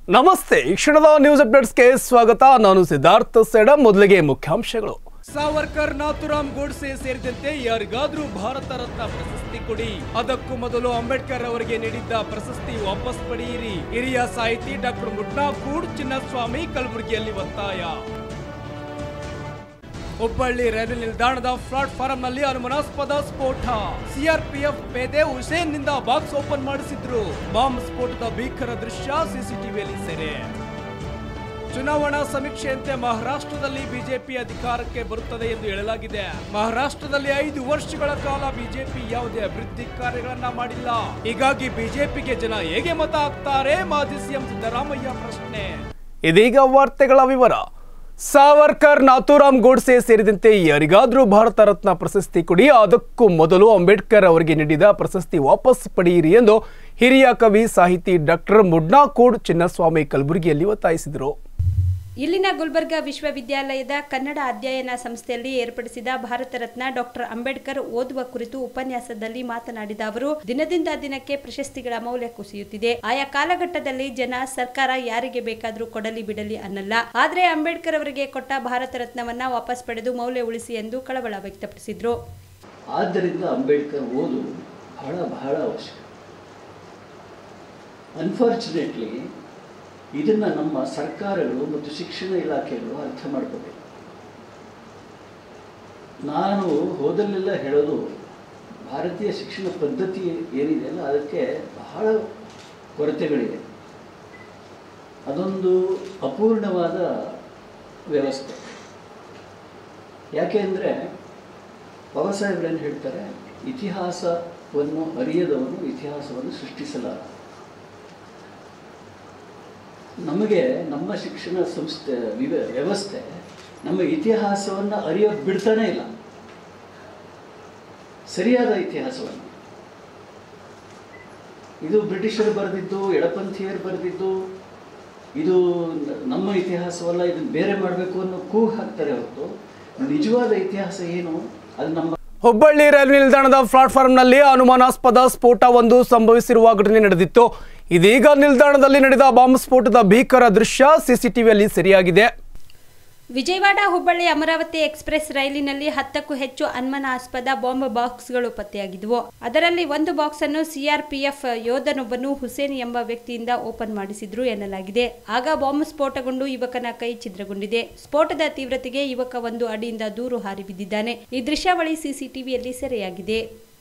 ನಮಸ್ತೆ ಈ ಕ್ಷಣದ ನ್ಯೂಸ್ ಅಪ್ಡೇಟ್ಸ್ಗೆ ಸ್ವಾಗತ ನಾನು ಸಿದ್ಧಾರ್ಥ ಸೇಡ ಮೊದಲಿಗೆ ಮುಖ್ಯಾಂಶಗಳು ಸಾವರ್ಕರ್ ನಾಥುರಾಮ್ ಗೋಡ್ಸೆ ಸೇರಿದಂತೆ ಯಾರಿಗಾದ್ರೂ ಭಾರತ ರತ್ನ ಪ್ರಶಸ್ತಿ ಕೊಡಿ ಅದಕ್ಕೂ ಮೊದಲು ಅಂಬೇಡ್ಕರ್ ಅವರಿಗೆ ನೀಡಿದ್ದ ಪ್ರಶಸ್ತಿ ವಾಪಸ್ ಪಡೆಯಿರಿ ಹಿರಿಯ ಸಾಹಿತಿ ಡಾಕ್ಟರ್ ಮುಡ್ನಾ ಕೂಡ್ ಚಿನ್ನಸ್ವಾಮಿ ಕಲಬುರಗಿಯಲ್ಲಿ ಒತ್ತಾಯ ಹುಬ್ಬಳ್ಳಿ ರೈಲು ನಿಲ್ದಾಣದ ಪ್ಲಾಟ್ಫಾರಂನಲ್ಲಿ ಅನುಮಾನಾಸ್ಪದ ಸ್ಫೋಟ ಸಿಆರ್ಪಿಎಫ್ ಪೇದೆ ಹುಸೇನ್ ನಿಂದ ಬಾಕ್ಸ್ ಓಪನ್ ಮಾಡಿಸಿದ್ರು ಬಾಂಬ್ ಸ್ಫೋಟದ ಭೀಕರ ದೃಶ್ಯ ಸಿಸಿಟಿವಿಯಲ್ಲಿ ಸೆರೆ ಚುನಾವಣಾ ಸಮೀಕ್ಷೆಯಂತೆ ಮಹಾರಾಷ್ಟ್ರದಲ್ಲಿ ಬಿಜೆಪಿ ಅಧಿಕಾರಕ್ಕೆ ಬರುತ್ತದೆ ಎಂದು ಹೇಳಲಾಗಿದೆ ಮಹಾರಾಷ್ಟ್ರದಲ್ಲಿ ಐದು ವರ್ಷಗಳ ಕಾಲ ಬಿಜೆಪಿ ಯಾವುದೇ ಅಭಿವೃದ್ಧಿ ಕಾರ್ಯಗಳನ್ನ ಮಾಡಿಲ್ಲ ಹೀಗಾಗಿ ಬಿಜೆಪಿಗೆ ಜನ ಹೇಗೆ ಮತ ಹಾಕ್ತಾರೆ ಮಾಜಿ ಸಿಎಂ ಸಿದ್ದರಾಮಯ್ಯ ಪ್ರಶ್ನೆ ಇದೀಗ ವಾರ್ತೆಗಳ ವಿವರ ಸಾವರ್ಕರ್ ನಾಥೂರಾಮ್ ಗೋಡ್ಸೆ ಸೇರಿದಂತೆ ಯಾರಿಗಾದ್ರೂ ಭಾರತ ರತ್ನ ಪ್ರಶಸ್ತಿ ಕೊಡಿ ಅದಕ್ಕೂ ಮೊದಲು ಅಂಬೇಡ್ಕರ್ ಅವರಿಗೆ ನೀಡಿದ ಪ್ರಶಸ್ತಿ ವಾಪಸ್ ಪಡೆಯಿರಿ ಎಂದು ಹಿರಿಯ ಕವಿ ಸಾಹಿತಿ ಡಾಕ್ಟರ್ ಮುಡ್ನಾ ಕೂಡ್ ಚಿನ್ನಸ್ವಾಮಿ ಕಲಬುರಗಿಯಲ್ಲಿ ಒತ್ತಾಯಿಸಿದರು ಇಲ್ಲಿನ ಗುಲ್ಬರ್ಗಾ ವಿಶ್ವವಿದ್ಯಾಲಯದ ಕನ್ನಡ ಅಧ್ಯಯನ ಸಂಸ್ಥೆಯಲ್ಲಿ ಏರ್ಪಡಿಸಿದ ಭಾರತ ರತ್ನ ಡಾಕ್ಟರ್ ಅಂಬೇಡ್ಕರ್ ಓದುವ ಕುರಿತು ಉಪನ್ಯಾಸದಲ್ಲಿ ಮಾತನಾಡಿದ ಅವರು ದಿನದಿಂದ ದಿನಕ್ಕೆ ಪ್ರಶಸ್ತಿಗಳ ಮೌಲ್ಯ ಕುಸಿಯುತ್ತಿದೆ ಆಯಾ ಕಾಲಘಟ್ಟದಲ್ಲಿ ಜನ ಸರ್ಕಾರ ಯಾರಿಗೆ ಬೇಕಾದರೂ ಕೊಡಲಿ ಬಿಡಲಿ ಅನ್ನಲ್ಲ ಆದ್ರೆ ಅಂಬೇಡ್ಕರ್ ಅವರಿಗೆ ಕೊಟ್ಟ ಭಾರತ ರತ್ನವನ್ನ ವಾಪಸ್ ಪಡೆದು ಮೌಲ್ಯ ಉಳಿಸಿ ಎಂದು ಕಳವಳ ವ್ಯಕ್ತಪಡಿಸಿದ್ರು ಆದ್ದರಿಂದ ಅಂಬೇಡ್ಕರ್ ಓದು ಬಹಳ ಬಹಳ ಅವಶ್ಯಕ ಅನ್ಫಾರ್ಚುನೇಟ್ಲಿ ಇದನ್ನು ನಮ್ಮ ಸರ್ಕಾರಗಳು ಮತ್ತು ಶಿಕ್ಷಣ ಇಲಾಖೆಗಳು ಅರ್ಥ ಮಾಡ್ಕೋಬೇಕು ನಾನು ಹೋದಲ್ಲೆಲ್ಲ ಹೇಳೋದು ಭಾರತೀಯ ಶಿಕ್ಷಣ ಪದ್ಧತಿ ಏನಿದೆ ಅಲ್ಲ ಅದಕ್ಕೆ ಬಹಳ ಕೊರತೆಗಳಿವೆ ಅದೊಂದು ಅಪೂರ್ಣವಾದ ವ್ಯವಸ್ಥೆ ಯಾಕೆ ಅಂದರೆ ಬಾಬಾ ಸಾಹೇಬ್ರೇನು ಹೇಳ್ತಾರೆ ಇತಿಹಾಸವನ್ನು ಅರಿಯದವನು ಇತಿಹಾಸವನ್ನು ಸೃಷ್ಟಿಸಲಾರ ನಮಗೆ ನಮ್ಮ ಶಿಕ್ಷಣ ಸಂಸ್ಥೆ ವಿವ ವ್ಯವಸ್ಥೆ ನಮ್ಮ ಇತಿಹಾಸವನ್ನು ಅರಿಯೋಕೆ ಬಿಡ್ತಾನೇ ಇಲ್ಲ ಸರಿಯಾದ ಇತಿಹಾಸವನ್ನು ಇದು ಬ್ರಿಟಿಷರು ಬರೆದಿದ್ದು ಎಡಪಂಥೀಯರು ಬರೆದಿದ್ದು ಇದು ನ- ನಮ್ಮ ಇತಿಹಾಸವಲ್ಲ ಇದನ್ನು ಬೇರೆ ಮಾಡಬೇಕು ಅನ್ನೋ ಕೂಗು ಹಾಕ್ತಾರೆ ಹೊರತು ನಿಜವಾದ ಇತಿಹಾಸ ಏನು ಅದು ನಮ್ಮ ಹುಬ್ಬಳ್ಳಿ ರೈಲು ನಿಲ್ದಾಣದ ಪ್ಲಾಟ್ಫಾರ್ಮ್ನಲ್ಲಿ ಅನುಮಾನಾಸ್ಪದ ಸ್ಫೋಟ ಒಂದು ಸಂಭವಿಸಿರುವ ಘಟನೆ ನಡೆದಿತ್ತು ಇದೀಗ ನಿಲ್ದಾಣದಲ್ಲಿ ನಡೆದ ಬಾಂಬ್ ಸ್ಫೋಟದ ಭೀಕರ ದೃಶ್ಯ ಸಿಸಿಟಿವಿಯಲ್ಲಿ ಸೆರೆಯಾಗಿದೆ ವಿಜಯವಾಡ ಹುಬ್ಬಳ್ಳಿ ಅಮರಾವತಿ ಎಕ್ಸ್ಪ್ರೆಸ್ ರೈಲಿನಲ್ಲಿ ಹತ್ತಕ್ಕೂ ಹೆಚ್ಚು ಅನುಮಾನಾಸ್ಪದ ಬಾಂಬ್ ಬಾಕ್ಸ್ಗಳು ಪತ್ತೆಯಾಗಿದ್ದವು ಅದರಲ್ಲಿ ಒಂದು ಬಾಕ್ಸ್ ಅನ್ನು ಸಿಆರ್ಪಿಎಫ್ ಯೋಧನೊಬ್ಬನು ಹುಸೇನ್ ಎಂಬ ವ್ಯಕ್ತಿಯಿಂದ ಓಪನ್ ಮಾಡಿಸಿದ್ರು ಎನ್ನಲಾಗಿದೆ ಆಗ ಬಾಂಬ್ ಸ್ಫೋಟಗೊಂಡು ಯುವಕನ ಕೈ ಛಿದ್ರಗೊಂಡಿದೆ ಸ್ಫೋಟದ ತೀವ್ರತೆಗೆ ಯುವಕ ಒಂದು ಅಡಿಯಿಂದ ದೂರು ಹಾರಿ ಬಿದ್ದಿದ್ದಾನೆ ಈ ದೃಶ್ಯಾವಳಿ ಸಿಸಿಟಿವಿಯಲ್ಲಿ ಸೆರೆಯಾಗಿದೆ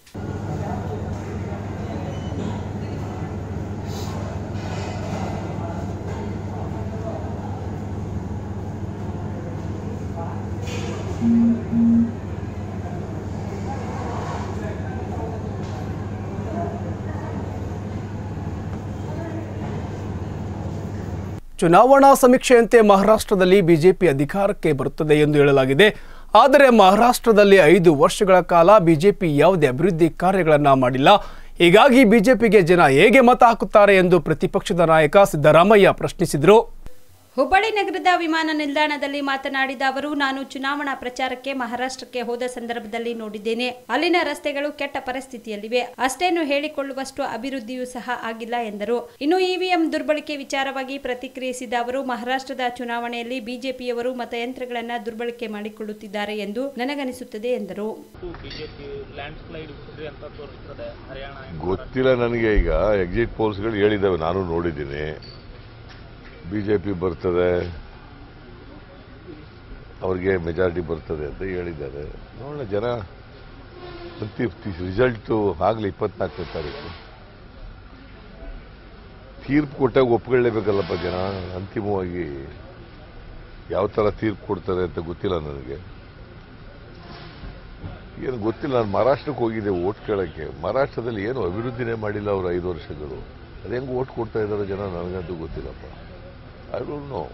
ಚುನಾವಣಾ ಸಮೀಕ್ಷೆಯಂತೆ ಮಹಾರಾಷ್ಟ್ರದಲ್ಲಿ ಬಿಜೆಪಿ ಅಧಿಕಾರಕ್ಕೆ ಬರುತ್ತದೆ ಎಂದು ಹೇಳಲಾಗಿದೆ ಆದರೆ ಮಹಾರಾಷ್ಟ್ರದಲ್ಲಿ ಐದು ವರ್ಷಗಳ ಕಾಲ ಬಿಜೆಪಿ ಯಾವುದೇ ಅಭಿವೃದ್ಧಿ ಕಾರ್ಯಗಳನ್ನು ಮಾಡಿಲ್ಲ ಹೀಗಾಗಿ ಬಿಜೆಪಿಗೆ ಜನ ಹೇಗೆ ಮತ ಹಾಕುತ್ತಾರೆ ಎಂದು ಪ್ರತಿಪಕ್ಷದ ನಾಯಕ ಸಿದ್ದರಾಮಯ್ಯ ಪ್ರಶ್ನಿಸಿದರು ಹುಬ್ಬಳ್ಳಿ ನಗರದ ವಿಮಾನ ನಿಲ್ದಾಣದಲ್ಲಿ ಮಾತನಾಡಿದ ಅವರು ನಾನು ಚುನಾವಣಾ ಪ್ರಚಾರಕ್ಕೆ ಮಹಾರಾಷ್ಟ್ರಕ್ಕೆ ಹೋದ ಸಂದರ್ಭದಲ್ಲಿ ನೋಡಿದ್ದೇನೆ ಅಲ್ಲಿನ ರಸ್ತೆಗಳು ಕೆಟ್ಟ ಪರಿಸ್ಥಿತಿಯಲ್ಲಿವೆ ಅಷ್ಟೇನು ಹೇಳಿಕೊಳ್ಳುವಷ್ಟು ಅಭಿವೃದ್ಧಿಯೂ ಸಹ ಆಗಿಲ್ಲ ಎಂದರು ಇನ್ನು ಇವಿಎಂ ದುರ್ಬಳಕೆ ವಿಚಾರವಾಗಿ ಪ್ರತಿಕ್ರಿಯಿಸಿದ ಅವರು ಮಹಾರಾಷ್ಟ್ರದ ಚುನಾವಣೆಯಲ್ಲಿ ಬಿಜೆಪಿಯವರು ಮತಯಂತ್ರಗಳನ್ನು ದುರ್ಬಳಕೆ ಮಾಡಿಕೊಳ್ಳುತ್ತಿದ್ದಾರೆ ಎಂದು ನನಗನಿಸುತ್ತದೆ ಎಂದರು ಬಿಜೆಪಿ ಲ್ಯಾಂಡ್ ಸ್ಲೈಡ್ ಇದೆ ಅಂತ ತೋರಿಸ್ತದೆ ಹರಿಯಾಣ ಗೊತ್ತಿಲ್ಲ ನನಗೆ ಈಗ ಎಕ್ಸಿಟ್ ಪೋಲ್ಸ್ಗಳು ಹೇಳಿದ್ದಾವೆ ನಾನು ನೋಡಿದ್ದೀನಿ ಬಿ ಜೆ ಪಿ ಬರ್ತದೆ ಅವ್ರಿಗೆ ಮೆಜಾರಿಟಿ ಬರ್ತದೆ ಅಂತ ಹೇಳಿದ್ದಾರೆ ನೋಡೋಣ ಜನ ಅಂತಿ ರಿಸಲ್ಟು ಆಗಲಿ ಇಪ್ಪತ್ನಾಲ್ಕನೇ ತಾರೀಕು ತೀರ್ಪು ಕೊಟ್ಟಾಗ ಒಪ್ಕೊಳ್ಳೇಬೇಕಲ್ಲಪ್ಪ ಜನ ಅಂತಿಮವಾಗಿ ಯಾವ ಥರ ತೀರ್ಪು ಕೊಡ್ತಾರೆ ಅಂತ ಗೊತ್ತಿಲ್ಲ ನನಗೆ ಏನು ಗೊತ್ತಿಲ್ಲ ನಾನು ಮಹಾರಾಷ್ಟ್ರಕ್ಕೆ ಹೋಗಿದ್ದೆ ಓಟ್ ಕೇಳೋಕ್ಕೆ ಮಹಾರಾಷ್ಟ್ರದಲ್ಲಿ ಏನು ಅಭಿವೃದ್ಧಿನೇ ಮಾಡಿಲ್ಲ ಅವರು ಐದು ವರ್ಷಗಳು ಅದು ಹೆಂಗೆ ಓಟ್ ಕೊಡ್ತಾ ಇದ್ದಾರೆ ಜನ ನನಗಂತೂ ಗೊತ್ತಿಲ್ಲಪ್ಪ ಐ ಡೋಂಟ್ ನೋ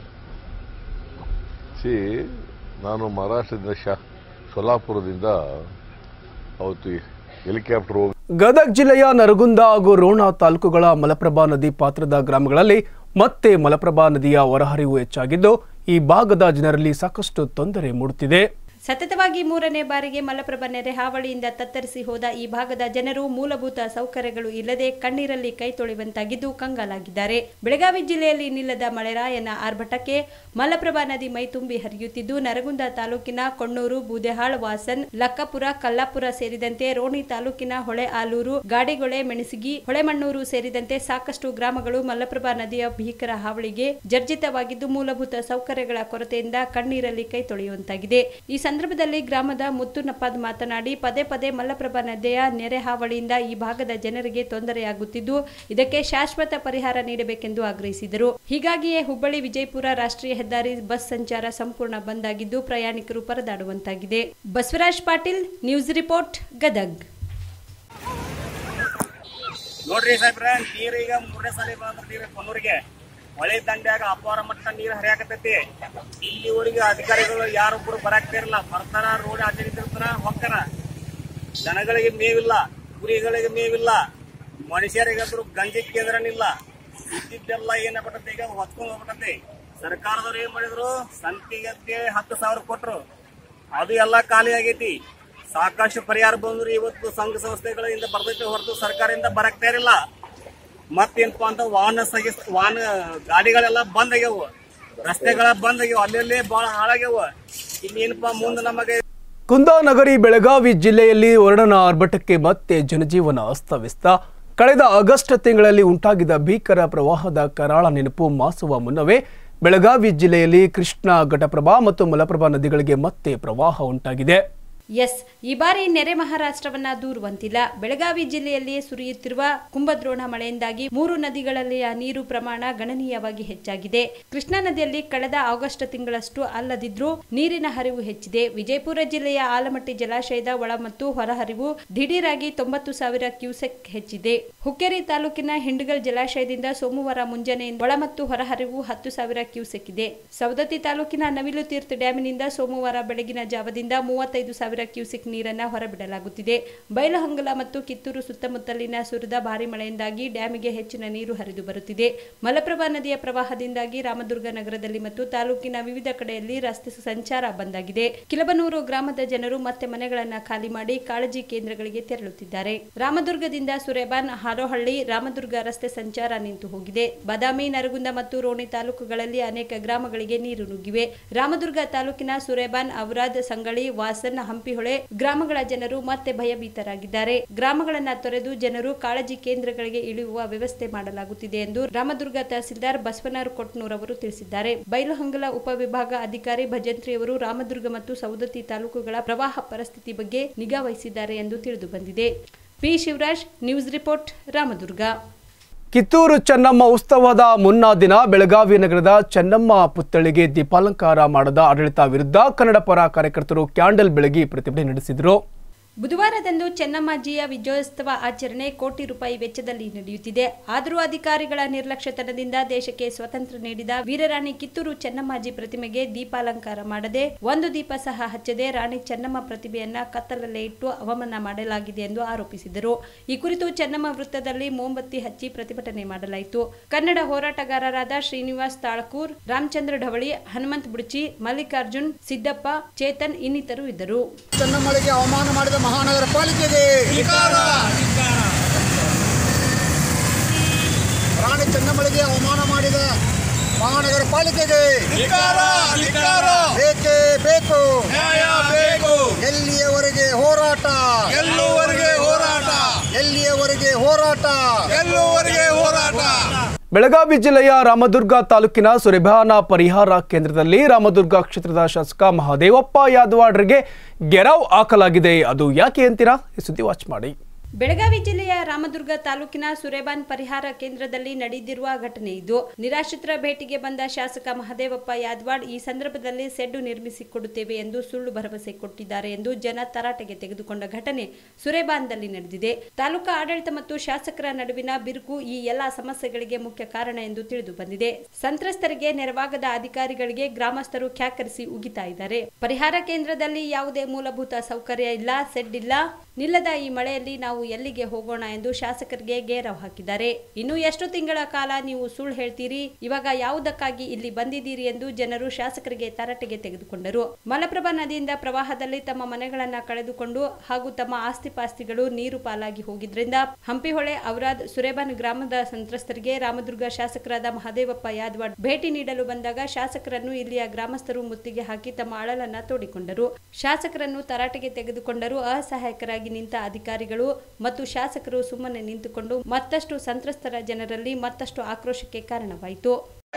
ಸಿ ನಾನು ಮಹಾರಾಷ್ಟ್ರದಿಂದ ಶಾ ಸೊಲ್ಲಾಪುರದಿಂದ ಅವತ್ತು ಹೆಲಿಕಾಪ್ಟರ್ ಹೋಗಿ ಗದಗ ಜಿಲ್ಲೆಯ ನರಗುಂದ ಹಾಗೂ ರೋಣ ತಾಲೂಕುಗಳ ಮಲಪ್ರಭಾ ನದಿ ಪಾತ್ರದ ಗ್ರಾಮಗಳಲ್ಲಿ ಮತ್ತೆ ಮಲಪ್ರಭಾ ನದಿಯ ಹೊರಹರಿವು ಹೆಚ್ಚಾಗಿದ್ದು ಈ ಭಾಗದ ಜನರಲ್ಲಿ ಸಾಕಷ್ಟು ತೊಂದರೆ ಮೂಡುತ್ತಿದೆ ಸತತವಾಗಿ ಮೂರನೇ ಬಾರಿಗೆ ಮಲಪ್ರಭಾ ನೆರೆ ಹಾವಳಿಯಿಂದ ತತ್ತರಿಸಿ ಹೋದ ಈ ಭಾಗದ ಜನರು ಮೂಲಭೂತ ಸೌಕರ್ಯಗಳು ಇಲ್ಲದೆ ಕಣ್ಣೀರಲ್ಲಿ ಕೈ ತೊಳೆಯುವಂತಾಗಿದ್ದು ಕಂಗಾಲಾಗಿದ್ದಾರೆ ಬೆಳಗಾವಿ ಜಿಲ್ಲೆಯಲ್ಲಿ ನಿಲ್ಲದ ಮಳೆರಾಯನ ಆರ್ಭಟಕ್ಕೆ ಮಲಪ್ರಭಾ ನದಿ ಮೈತುಂಬಿ ಹರಿಯುತ್ತಿದ್ದು ನರಗುಂದ ತಾಲೂಕಿನ ಕೊಣ್ಣೂರು ಬೂದೆಹಾಳ್ ವಾಸನ್ ಲಕ್ಕಪುರ ಕಲ್ಲಾಪುರ ಸೇರಿದಂತೆ ರೋಣಿ ತಾಲೂಕಿನ ಹೊಳೆ ಆಲೂರು ಗಾಡಿಗೊಳೆ ಮೆಣಸಿಗಿ ಹೊಳೆಮಣ್ಣೂರು ಸೇರಿದಂತೆ ಸಾಕಷ್ಟು ಗ್ರಾಮಗಳು ಮಲಪ್ರಭಾ ನದಿಯ ಭೀಕರ ಹಾವಳಿಗೆ ಜರ್ಜಿತವಾಗಿದ್ದು ಮೂಲಭೂತ ಸೌಕರ್ಯಗಳ ಕೊರತೆಯಿಂದ ಕಣ್ಣೀರಲ್ಲಿ ಕೈ ತೊಳೆಯುವಂತಾಗಿದೆ ಈ ಸಂದರ್ಭದಲ್ಲಿ ಗ್ರಾಮದ ಮುತ್ತುನಪ್ಪಾದ್ ಮಾತನಾಡಿ ಪದೇ ಪದೇ ಮಲ್ಲಪ್ರಭಾ ನದಿಯ ನೆರೆ ಹಾವಳಿಯಿಂದ ಈ ಭಾಗದ ಜನರಿಗೆ ತೊಂದರೆಯಾಗುತ್ತಿದ್ದು ಇದಕ್ಕೆ ಶಾಶ್ವತ ಪರಿಹಾರ ನೀಡಬೇಕೆಂದು ಆಗ್ರಹಿಸಿದರು ಹೀಗಾಗಿಯೇ ಹುಬ್ಬಳ್ಳಿ ವಿಜಯಪುರ ರಾಷ್ಟ್ರೀಯ ಹೆದ್ದಾರಿ ಬಸ್ ಸಂಚಾರ ಸಂಪೂರ್ಣ ಬಂದ್ ಆಗಿದ್ದು ಪ್ರಯಾಣಿಕರು ಪರದಾಡುವಂತಾಗಿದೆ ಬಸವರಾಜ್ ಪಾಟೀಲ್ ನ್ಯೂಸ್ ರಿಪೋರ್ಟ್ ಗದಗ್ ನೋಡ್ರಿ ಸಾಹೇಬ್ರ ನೀರ್ ಈಗ ಮೂರನೇ ಸಲ ಬಂದ್ರ ನೀರ್ ಕೊನ್ನೂರಿಗೆ ಹೊಳೆ ದಂಡ್ಯಾಗ ಅಪಾರ ಮಟ್ಟ ನೀರ್ ಹರಿಯಾಕತೈತಿ ಇಲ್ಲಿವರೆಗೆ ಅಧಿಕಾರಿಗಳು ಯಾರೊಬ್ರು ಬರಾಕ್ತಿರಲ್ಲ ಬರ್ತಾರ ರೋಡ್ ಆಚರಿಸಿರ್ತಾರ ಹೋಗ್ತಾರ ಜನಗಳಿಗೆ ಮೇವಿಲ್ಲ ಕುರಿಗಳಿಗೆ ಮೇವಿಲ್ಲ ಮನುಷ್ಯರಿಗಂದ್ರು ಗಂಜಿ ಕೇಂದ್ರನಿಲ್ಲ ಇದ್ದಿದ್ದೆಲ್ಲ ಏನಾಗ್ಬಿಟ್ಟತಿ ಈಗ ಹೊತ್ಕೊಂಡ್ ಹೋಗ್ಬಿಟ್ಟತಿ ಸರ್ಕಾರದವ್ರು ಏನ್ ಮಾಡಿದ್ರು ಸಂತಿಗೆ ಅಂತೇಳಿ ಹತ್ತು ಸಾವಿರ ಕೊಟ್ರು ಅದು ಎಲ್ಲ ಖಾಲಿ ಆಗೈತಿ ಸಾಕಷ್ಟು ಪರಿಹಾರ ಬಂದ್ರು ಇವತ್ತು ಸಂಘ ಸಂಸ್ಥೆಗಳಿಂದ ಬರ್ತೈತೆ ಹೊರತು ಸರ್ಕಾರದಿಂದ ಬರಕ್ತಾ ಇರಲಿಲ್ಲ ಮತ್ತೇನಪ್ಪ ಅಂತ ವಾಹನ ಸಗಿಸ್ ವಾಹನ ಗಾಡಿಗಳೆಲ್ಲ ಬಂದ್ ಆಗ್ಯಾವ ರಸ್ತೆಗಳ ಬಂದ್ ಆಗ್ಯಾವ ಅಲ್ಲಲ್ಲೇ ಬಹಳ ಹಾಳಾಗ್ಯಾವ ಇನ್ನೇನಪ್ಪ ಮುಂದೆ ನಮಗೆ ಕುಂದಾನಗರಿ ಬೆಳಗಾವಿ ಜಿಲ್ಲೆಯಲ್ಲಿ ವರ್ಣನ ಆರ್ಭಟಕ್ಕೆ ಮತ್ತೆ ಜನಜೀವನ ಅಸ್ತವ್ಯಸ್ತ ಕಳೆದ ಆಗಸ್ಟ್ ತಿಂಗಳಲ್ಲಿ ಉಂಟಾಗಿದ್ದ ಭೀಕರ ಪ್ರವಾಹದ ಕರಾಳ ನೆನಪು ಮಾಸುವ ಮುನ್ನವೇ ಬೆಳಗಾವಿ ಜಿಲ್ಲೆಯಲ್ಲಿ ಕೃಷ್ಣಾ ಘಟಪ್ರಭಾ ಮತ್ತು ಮಲಪ್ರಭಾ ನದಿಗಳಿಗೆ ಮತ್ತೆ ಪ್ರವಾಹ ಉಂಟಾಗಿದೆ ಎಸ್ ಈ ಬಾರಿ ನೆರೆ ಮಹಾರಾಷ್ಟ್ರವನ್ನ ದೂರುವಂತಿಲ್ಲ ಬೆಳಗಾವಿ ಜಿಲ್ಲೆಯಲ್ಲಿ ಸುರಿಯುತ್ತಿರುವ ಕುಂಭದ್ರೋಣ ಮಳೆಯಿಂದಾಗಿ ಮೂರು ನದಿಗಳಲ್ಲಿಯ ನೀರು ಪ್ರಮಾಣ ಗಣನೀಯವಾಗಿ ಹೆಚ್ಚಾಗಿದೆ ಕೃಷ್ಣಾ ನದಿಯಲ್ಲಿ ಕಳೆದ ಆಗಸ್ಟ್ ತಿಂಗಳಷ್ಟು ಅಲ್ಲದಿದ್ರೂ ನೀರಿನ ಹರಿವು ಹೆಚ್ಚಿದೆ ವಿಜಯಪುರ ಜಿಲ್ಲೆಯ ಆಲಮಟ್ಟಿ ಜಲಾಶಯದ ಒಳ ಮತ್ತು ಹೊರಹರಿವು ದಿಢೀರಾಗಿ ತೊಂಬತ್ತು ಸಾವಿರ ಕ್ಯೂಸೆಕ್ ಹೆಚ್ಚಿದೆ ಹುಕ್ಕೇರಿ ತಾಲೂಕಿನ ಹಿಂಡಗಲ್ ಜಲಾಶಯದಿಂದ ಸೋಮವಾರ ಮುಂಜಾನೆಯಿಂದ ಒಳ ಮತ್ತು ಹೊರಹರಿವು ಹತ್ತು ಸಾವಿರ ಕ್ಯೂಸೆಕ್ ಇದೆ ಸವದತ್ತಿ ತಾಲೂಕಿನ ನವಿಲು ತೀರ್ಥ ಡ್ಯಾಮಿನಿಂದ ಸೋಮವಾರ ಬೆಳಗಿನ ಜಾವದಿಂದ ಮೂವತ್ತೈದು ಸಾವಿರ ಕ್ಯೂಸೆಕ್ ನೀರನ್ನ ಹೊರಬಿಡಲಾಗುತ್ತಿದೆ ಬೈಲಹೊಂಗಲ ಮತ್ತು ಕಿತ್ತೂರು ಸುತ್ತಮುತ್ತಲಿನ ಸುರಿದ ಭಾರಿ ಮಳೆಯಿಂದಾಗಿ ಡ್ಯಾಮಿಗೆ ಹೆಚ್ಚಿನ ನೀರು ಹರಿದು ಬರುತ್ತಿದೆ ಮಲಪ್ರಭಾ ನದಿಯ ಪ್ರವಾಹದಿಂದಾಗಿ ರಾಮದುರ್ಗ ನಗರದಲ್ಲಿ ಮತ್ತು ತಾಲೂಕಿನ ವಿವಿಧ ಕಡೆಯಲ್ಲಿ ರಸ್ತೆ ಸಂಚಾರ ಬಂದಾಗಿದೆ ಕಿಲಬನೂರು ಗ್ರಾಮದ ಜನರು ಮತ್ತೆ ಮನೆಗಳನ್ನ ಖಾಲಿ ಮಾಡಿ ಕಾಳಜಿ ಕೇಂದ್ರಗಳಿಗೆ ತೆರಳುತ್ತಿದ್ದಾರೆ ರಾಮದುರ್ಗದಿಂದ ಸುರೇಬಾನ್ ಹಾರೋಹಳ್ಳಿ ರಾಮದುರ್ಗ ರಸ್ತೆ ಸಂಚಾರ ನಿಂತು ಹೋಗಿದೆ ಬಾದಾಮಿ ನರಗುಂದ ಮತ್ತು ರೋಣಿ ತಾಲೂಕುಗಳಲ್ಲಿ ಅನೇಕ ಗ್ರಾಮಗಳಿಗೆ ನೀರು ನುಗ್ಗಿವೆ ರಾಮದುರ್ಗ ತಾಲೂಕಿನ ಸುರೇಬಾನ್ ಔರಾದ್ ಸಂಗಳಿ ವಾಸನ್ ಹಂಪಿಹೊಳೆ ಗ್ರಾಮಗಳ ಜನರು ಮತ್ತೆ ಭಯಭೀತರಾಗಿದ್ದಾರೆ ಗ್ರಾಮಗಳನ್ನ ತೊರೆದು ಜನರು ಕಾಳಜಿ ಕೇಂದ್ರಗಳಿಗೆ ಇಳಿಯುವ ವ್ಯವಸ್ಥೆ ಮಾಡಲಾಗುತ್ತಿದೆ ಎಂದು ರಾಮದುರ್ಗ ತಹಸೀಲ್ದಾರ್ ಬಸವನರ್ ಕೊಟ್ನೂರ್ ಅವರು ತಿಳಿಸಿದ್ದಾರೆ ಬೈಲಹೊಂಗಲ ಉಪವಿಭಾಗ ಅಧಿಕಾರಿ ಭಜಂತ್ರಿಯವರು ರಾಮದುರ್ಗ ಮತ್ತು ಸೌದತ್ತಿ ತಾಲೂಕುಗಳ ಪ್ರವಾಹ ಪರಿಸ್ಥಿತಿ ಬಗ್ಗೆ ನಿಗಾ ವಹಿಸಿದ್ದಾರೆ ಎಂದು ತಿಳಿದು ಬಂದಿದೆ P Shivaraj news report Ramdurg Kittur Chennamma ಉತ್ಸವದ ಮುನ್ನಾ ದಿನ ಬೆಳಗಾವಿ ನಗರದ ಚೆನ್ನಮ್ಮ ಪುತ್ಥಳಿಗೆ ದೀಪಾಲಂಕಾರ ಮಾಡದ ಆಡಳಿತ ವಿರುದ್ಧ ಕನ್ನಡ ಪರ ಕಾರ್ಯಕರ್ತರು ಕ್ಯಾಂಡಲ್ ಬೆಳಗಿ ಪ್ರತಿಭಟನೆ ನಡೆಸಿದರು ಬುಧವಾರದಂದು ಚೆನ್ನಮ್ಮಾಜಿಯ ವಿಜಯೋತ್ಸವ ಆಚರಣೆ ಕೋಟಿ ರೂಪಾಯಿ ವೆಚ್ಚದಲ್ಲಿ ನಡೆಯುತ್ತಿದೆ ಆದರೂ ಅಧಿಕಾರಿಗಳ ನಿರ್ಲಕ್ಷ್ಯತನದಿಂದ ದೇಶಕ್ಕೆ ಸ್ವತಂತ್ರ ನೀಡಿದ ವೀರರಾಣಿ ಕಿತ್ತೂರು ಚೆನ್ನಮ್ಮಾಜಿ ಪ್ರತಿಮೆಗೆ ದೀಪಾಲಂಕಾರ ಮಾಡದೆ ಒಂದು ದೀಪ ಸಹ ಹಚ್ಚದೆ ರಾಣಿ ಚೆನ್ನಮ್ಮ ಪ್ರತಿಮೆಯನ್ನ ಕತ್ತಲಲ್ಲೇ ಇಟ್ಟು ಅವಮಾನ ಮಾಡಲಾಗಿದೆ ಎಂದು ಆರೋಪಿಸಿದರು ಈ ಕುರಿತು ಚೆನ್ನಮ್ಮ ವೃತ್ತದಲ್ಲಿ ಮೋಂಬತ್ತಿ ಹಚ್ಚಿ ಪ್ರತಿಭಟನೆ ಮಾಡಲಾಯಿತು ಕನ್ನಡ ಹೋರಾಟಗಾರರಾದ ಶ್ರೀನಿವಾಸ್ ತಾಳಕೂರ್ ರಾಮಚಂದ್ರ ಢವಳಿ ಹನುಮಂತ್ ಬುಡ್ಚಿ ಮಲ್ಲಿಕಾರ್ಜುನ್ ಸಿದ್ದಪ್ಪ ಚೇತನ್ ಇನ್ನಿತರು ಇದ್ದರು ಚೆನ್ನಮ್ಮಳಿಗೆ ಅವಮಾನ ಮಾಡಿದ ಮಹಾನಗರ ಪಾಲಿಕೆಗೆ ರಾಣಿ ಚೆನ್ನಮ್ಮಳಿಗೆ ಅವಮಾನ ಮಾಡಿದ ಮಹಾನಗರ ಪಾಲಿಕೆಗೆ ಬೇಕೇ ಬೇಕು ಎಲ್ಲಿಯವರೆಗೆ ಹೋರಾಟ ಎಲ್ಲೂವರೆಗೆ ಹೋರಾಟ ಎಲ್ಲಿಯವರೆಗೆ ಹೋರಾಟ ಎಲ್ಲೂವರೆಗೆ ಹೋರಾಟ ಬೆಳಗಾವಿ ಜಿಲ್ಲೆಯ ರಾಮದುರ್ಗ ತಾಲೂಕಿನ ಸುರೇಭಾನ ಪರಿಹಾರ ಕೇಂದ್ರದಲ್ಲಿ ರಾಮದುರ್ಗ ಕ್ಷೇತ್ರದ ಶಾಸಕ ಮಹದೇವಪ್ಪ ಯಾದವಾಡ್ರಿಗೆ ಗೆರವ್ ಹಾಕಲಾಗಿದೆ ಅದು ಯಾಕೆ ಅಂತೀರಾ ಈ ಸುದ್ದಿ ವಾಚ್ ಮಾಡಿ ಬೆಳಗಾವಿ ಜಿಲ್ಲೆಯ ರಾಮದುರ್ಗ ತಾಲೂಕಿನ ಸುರೇಬಾನ್ ಪರಿಹಾರ ಕೇಂದ್ರದಲ್ಲಿ ನಡೆದಿರುವ ಘಟನೆ ಇದು ನಿರಾಶ್ರಿತರ ಭೇಟಿಗೆ ಬಂದ ಶಾಸಕ ಮಹದೇವಪ್ಪ ಯಾದವಾಡ್ ಈ ಸಂದರ್ಭದಲ್ಲಿ ಸೆಡ್ಡು ನಿರ್ಮಿಸಿಕೊಡುತ್ತೇವೆ ಎಂದು ಸುಳ್ಳು ಭರವಸೆ ಕೊಟ್ಟಿದ್ದಾರೆ ಎಂದು ಜನ ತರಾಟೆಗೆ ತೆಗೆದುಕೊಂಡ ಘಟನೆ ಸುರೇಬಾನ್ದಲ್ಲಿ ನಡೆದಿದೆ ತಾಲೂಕಾ ಆಡಳಿತ ಮತ್ತು ಶಾಸಕರ ನಡುವಿನ ಬಿರುಕು ಈ ಎಲ್ಲಾ ಸಮಸ್ಯೆಗಳಿಗೆ ಮುಖ್ಯ ಕಾರಣ ಎಂದು ತಿಳಿದು ಬಂದಿದೆ ಸಂತ್ರಸ್ತರಿಗೆ ನೆರವಾಗದ ಅಧಿಕಾರಿಗಳಿಗೆ ಗ್ರಾಮಸ್ಥರು ಖ್ಯಾಕರಿಸಿ ಉಗಿತಾ ಇದ್ದಾರೆ ಪರಿಹಾರ ಕೇಂದ್ರದಲ್ಲಿ ಯಾವುದೇ ಮೂಲಭೂತ ಸೌಕರ್ಯ ಇಲ್ಲ ಸೆಡ್ ಇಲ್ಲ ನಿಲ್ಲದ ಈ ಮಳೆಯಲ್ಲಿ ನಾವು ನಾವು ಎಲ್ಲಿಗೆ ಹೋಗೋಣ ಎಂದು ಶಾಸಕರಿಗೆ ಗೇರವ್ ಹಾಕಿದ್ದಾರೆ ಇನ್ನು ಎಷ್ಟು ತಿಂಗಳ ಕಾಲ ನೀವು ಸುಳ್ಳು ಹೇಳ್ತೀರಿ ಇವಾಗ ಯಾವುದಕ್ಕಾಗಿ ಇಲ್ಲಿ ಬಂದಿದ್ದೀರಿ ಎಂದು ಜನರು ಶಾಸಕರಿಗೆ ತರಾಟೆಗೆ ತೆಗೆದುಕೊಂಡರು ಮಲಪ್ರಭಾ ನದಿಯಿಂದ ಪ್ರವಾಹದಲ್ಲಿ ತಮ್ಮ ಮನೆಗಳನ್ನ ಕಳೆದುಕೊಂಡು ಹಾಗೂ ತಮ್ಮ ಆಸ್ತಿ ಪಾಸ್ತಿಗಳು ನೀರು ಪಾಲಾಗಿ ಹೋಗಿದ್ರಿಂದ ಹಂಪಿಹೊಳೆ ಔರಾದ್ ಸುರೇಬಾನ್ ಗ್ರಾಮದ ಸಂತ್ರಸ್ತರಿಗೆ ರಾಮದುರ್ಗ ಶಾಸಕರಾದ ಮಹದೇವಪ್ಪ ಯಾದವಾಡ್ ಭೇಟಿ ನೀಡಲು ಬಂದಾಗ ಶಾಸಕರನ್ನು ಇಲ್ಲಿಯ ಗ್ರಾಮಸ್ಥರು ಮುತ್ತಿಗೆ ಹಾಕಿ ತಮ್ಮ ಅಳಲನ್ನ ತೋಡಿಕೊಂಡರು ಶಾಸಕರನ್ನು ತರಾಟೆಗೆ ತೆಗೆದುಕೊಂಡರು ಅಸಹಾಯಕರಾಗಿ ನಿಂತ ಅಧಿಕಾರಿಗಳು ಮತ್ತು ಶಾಸಕರು ಸುಮ್ಮನೆ ನಿಂತುಕೊಂಡು ಮತ್ತಷ್ಟು ಸಂತ್ರಸ್ತರ ಜನರಲ್ಲಿ ಮತ್ತಷ್ಟು ಆಕ್ರೋಶಕ್ಕೆ ಕಾರಣವಾಯಿತು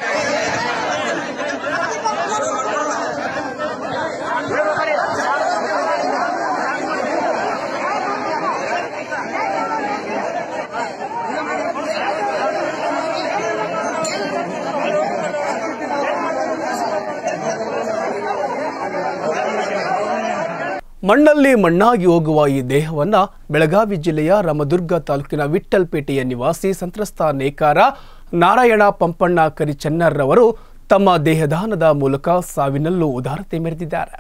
ಮಣ್ಣಲ್ಲಿ ಮಣ್ಣಾಗಿ ಹೋಗುವ ಈ ದೇಹವನ್ನ ಬೆಳಗಾವಿ ಜಿಲ್ಲೆಯ ರಾಮದುರ್ಗ ತಾಲೂಕಿನ ವಿಠಲ್ಪೇಟೆಯ ನಿವಾಸಿ ಸಂತ್ರಸ್ತ ನೇಕಾರ ನಾರಾಯಣ ಪಂಪಣ್ಣ ಕರಿಚನ್ನರ್ರವರು ತಮ್ಮ ದೇಹದಾನದ ಮೂಲಕ ಸಾವಿನಲ್ಲೂ ಉದಾರತೆ ಮೆರೆದಿದ್ದಾರೆ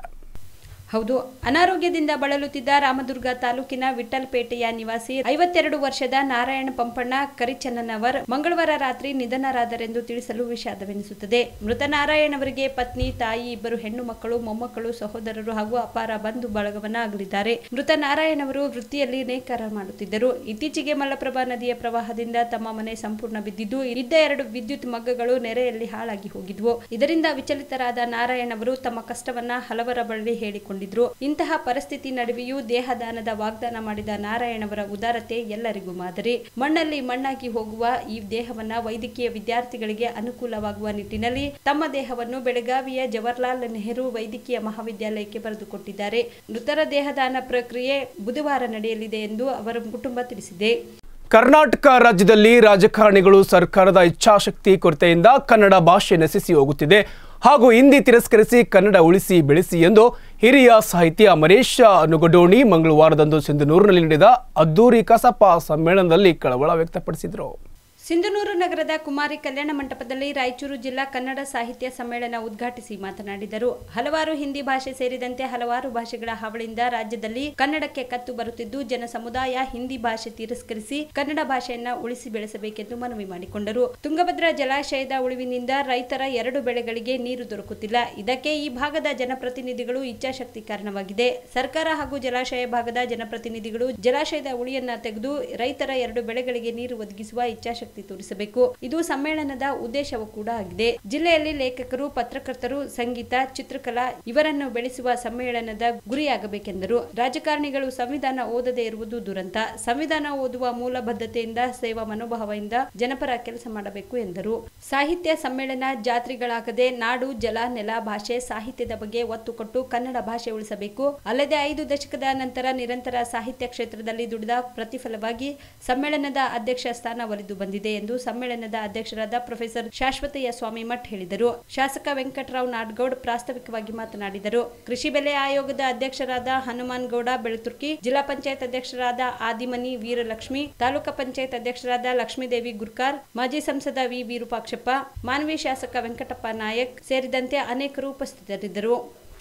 ಹೌದು ಅನಾರೋಗ್ಯದಿಂದ ಬಳಲುತ್ತಿದ್ದ ರಾಮದುರ್ಗ ತಾಲೂಕಿನ ವಿಠಲ್ಪೇಟೆಯ ನಿವಾಸಿ ಐವತ್ತೆರಡು ವರ್ಷದ ನಾರಾಯಣ ಪಂಪಣ್ಣ ಕರಿಚನ್ನನವರ್ ಮಂಗಳವಾರ ರಾತ್ರಿ ನಿಧನರಾದರೆಂದು ತಿಳಿಸಲು ವಿಷಾದವೆನಿಸುತ್ತದೆ ಮೃತ ನಾರಾಯಣ್ ಅವರಿಗೆ ಪತ್ನಿ ತಾಯಿ ಇಬ್ಬರು ಹೆಣ್ಣು ಮಕ್ಕಳು ಮೊಮ್ಮಕ್ಕಳು ಸಹೋದರರು ಹಾಗೂ ಅಪಾರ ಬಂಧು ಬಳಗವನ್ನ ಅಗಲಿದ್ದಾರೆ ಮೃತ ನಾರಾಯಣ್ ಅವರು ವೃತ್ತಿಯಲ್ಲಿ ನೇಕಾರ ಮಾಡುತ್ತಿದ್ದರು ಇತ್ತೀಚೆಗೆ ಮಲಪ್ರಭಾ ನದಿಯ ಪ್ರವಾಹದಿಂದ ತಮ್ಮ ಮನೆ ಸಂಪೂರ್ಣ ಬಿದ್ದಿದ್ದು ಇದ್ದ ಎರಡು ವಿದ್ಯುತ್ ಮಗ್ಗಗಳು ನೆರೆಯಲ್ಲಿ ಹಾಳಾಗಿ ಹೋಗಿದ್ವು ಇದರಿಂದ ವಿಚಲಿತರಾದ ನಾರಾಯಣ್ ಅವರು ತಮ್ಮ ಕಷ್ಟವನ್ನ ಹಲವರ ಬಳಿ ಹೇಳಿಕೊಂಡಿದ್ರು ಇಂತಹ ಪರಿಸ್ಥಿತಿ ನಡುವೆಯೂ ದೇಹದಾನದ ವಾಗ್ದಾನ ಮಾಡಿದ ನಾರಾಯಣ್ ಅವರ ಉದಾರತೆ ಎಲ್ಲರಿಗೂ ಮಾದರಿ ಮಣ್ಣಲ್ಲಿ ಮಣ್ಣಾಗಿ ಹೋಗುವ ಈ ದೇಹವನ್ನ ವೈದ್ಯಕೀಯ ವಿದ್ಯಾರ್ಥಿಗಳಿಗೆ ಅನುಕೂಲವಾಗುವ ನಿಟ್ಟಿನಲ್ಲಿ ತಮ್ಮ ದೇಹವನ್ನು ಬೆಳಗಾವಿಯ ಜವಾಹರ್ಲಾಲ್ ನೆಹರು ವೈದ್ಯಕೀಯ ಮಹಾವಿದ್ಯಾಲಯಕ್ಕೆ ಬರೆದುಕೊಟ್ಟಿದ್ದಾರೆ ಮೃತರ ದೇಹದಾನ ಪ್ರಕ್ರಿಯೆ ಬುಧವಾರ ನಡೆಯಲಿದೆ ಎಂದು ಅವರ ಕುಟುಂಬ ತಿಳಿಸಿದೆ ಕರ್ನಾಟಕ ರಾಜ್ಯದಲ್ಲಿ ರಾಜಕಾರಣಿಗಳು ಸರ್ಕಾರದ ಇಚ್ಛಾಶಕ್ತಿ ಕೊರತೆಯಿಂದ ಕನ್ನಡ ಭಾಷೆ ನಶಿಸಿ ಹೋಗುತ್ತಿದೆ ಹಾಗೂ ಹಿಂದಿ ತಿರಸ್ಕರಿಸಿ ಕನ್ನಡ ಉಳಿಸಿ ಬೆಳೆಸಿ ಎಂದು ಹಿರಿಯ ಸಾಹಿತಿ ಅಮರೇಶ ಅನುಗಡೋಣಿ ಮಂಗಳವಾರದಂದು ಸಿಂಧನೂರಿನಲ್ಲಿ ನಡೆದ ಅದ್ದೂರಿ ಕಸಪ ಸಮ್ಮೇಳನದಲ್ಲಿ ಕಳವಳ ವ್ಯಕ್ತಪಡಿಸಿದರು ಸಿಂಧನೂರು ನಗರದ ಕುಮಾರಿ ಕಲ್ಯಾಣ ಮಂಟಪದಲ್ಲಿ ರಾಯಚೂರು ಜಿಲ್ಲಾ ಕನ್ನಡ ಸಾಹಿತ್ಯ ಸಮ್ಮೇಳನ ಉದ್ಘಾಟಿಸಿ ಮಾತನಾಡಿದರು ಹಲವಾರು ಹಿಂದಿ ಭಾಷೆ ಸೇರಿದಂತೆ ಹಲವಾರು ಭಾಷೆಗಳ ಹಾವಳಿಯಿಂದ ರಾಜ್ಯದಲ್ಲಿ ಕನ್ನಡಕ್ಕೆ ಕತ್ತು ಬರುತ್ತಿದ್ದು ಜನ ಸಮುದಾಯ ಹಿಂದಿ ಭಾಷೆ ತಿರಸ್ಕರಿಸಿ ಕನ್ನಡ ಭಾಷೆಯನ್ನ ಉಳಿಸಿ ಬೆಳೆಸಬೇಕೆಂದು ಮನವಿ ಮಾಡಿಕೊಂಡರು ತುಂಗಭದ್ರಾ ಜಲಾಶಯದ ಉಳಿವಿನಿಂದ ರೈತರ ಎರಡು ಬೆಳೆಗಳಿಗೆ ನೀರು ದೊರಕುತ್ತಿಲ್ಲ ಇದಕ್ಕೆ ಈ ಭಾಗದ ಜನಪ್ರತಿನಿಧಿಗಳು ಇಚ್ಛಾಶಕ್ತಿ ಕಾರಣವಾಗಿದೆ ಸರ್ಕಾರ ಹಾಗೂ ಜಲಾಶಯ ಭಾಗದ ಜನಪ್ರತಿನಿಧಿಗಳು ಜಲಾಶಯದ ಉಳಿಯನ್ನ ತೆಗೆದು ರೈತರ ಎರಡು ಬೆಳೆಗಳಿಗೆ ನೀರು ಒದಗಿಸುವ ಇಚ್ಛಾಶಕ್ತಿ ತೋರಿಸಬೇಕು ಇದು ಸಮ್ಮೇಳನದ ಉದ್ದೇಶವೂ ಕೂಡ ಆಗಿದೆ ಜಿಲ್ಲೆಯಲ್ಲಿ ಲೇಖಕರು ಪತ್ರಕರ್ತರು ಸಂಗೀತ ಚಿತ್ರಕಲಾ ಇವರನ್ನು ಬೆಳೆಸುವ ಸಮ್ಮೇಳನದ ಗುರಿಯಾಗಬೇಕೆಂದರು ರಾಜಕಾರಣಿಗಳು ಸಂವಿಧಾನ ಓದದೇ ಇರುವುದು ದುರಂತ ಸಂವಿಧಾನ ಓದುವ ಮೂಲಬದ್ಧತೆಯಿಂದ ಸೇವಾ ಮನೋಭಾವದಿಂದ ಜನಪರ ಕೆಲಸ ಮಾಡಬೇಕು ಎಂದರು ಸಾಹಿತ್ಯ ಸಮ್ಮೇಳನ ಜಾತ್ರೆಗಳಾಗದೆ ನಾಡು ಜಲ ನೆಲ ಭಾಷೆ ಸಾಹಿತ್ಯದ ಬಗ್ಗೆ ಒತ್ತು ಕೊಟ್ಟು ಕನ್ನಡ ಭಾಷೆ ಉಳಿಸಬೇಕು ಅಲ್ಲದೆ ಐದು ದಶಕದ ನಂತರ ನಿರಂತರ ಸಾಹಿತ್ಯ ಕ್ಷೇತ್ರದಲ್ಲಿ ದುಡಿದ ಪ್ರತಿಫಲವಾಗಿ ಸಮ್ಮೇಳನದ ಅಧ್ಯಕ್ಷ ಸ್ಥಾನ ಒಲಿದು ಬಂದಿದೆ ಎಂದು ಸಮ್ಮೇಳನದ ಅಧ್ಯಕ್ಷರಾದ ಪ್ರೊಫೆಸರ್ ಶಾಶ್ವತಯ್ಯ ಸ್ವಾಮಿ ಮಠ್ ಹೇಳಿದರು ಶಾಸಕ ವೆಂಕಟರಾವ್ ನಾಡ್ಗೌಡ್ ಪ್ರಾಸ್ತಾವಿಕವಾಗಿ ಮಾತನಾಡಿದರು ಕೃಷಿ ಬೆಲೆ ಆಯೋಗದ ಅಧ್ಯಕ್ಷರಾದ ಹನುಮಾನ್ ಗೌಡ ಬೆಳತುರ್ಕಿ ಜಿಲ್ಲಾ ಪಂಚಾಯತ್ ಅಧ್ಯಕ್ಷರಾದ ಆದಿಮನಿ ವೀರಲಕ್ಷ್ಮಿ ತಾಲೂಕಾ ಪಂಚಾಯತ್ ಅಧ್ಯಕ್ಷರಾದ ಲಕ್ಷ್ಮೀದೇವಿ ಗುರ್ಕಾರ್ ಮಾಜಿ ಸಂಸದ ವಿ ವಿರೂಪಾಕ್ಷಪ್ಪ ಮಾನವಿ ಶಾಸಕ ವೆಂಕಟಪ್ಪ ನಾಯಕ್ ಸೇರಿದಂತೆ ಅನೇಕರು ಉಪಸ್ಥಿತರಿದ್ದರು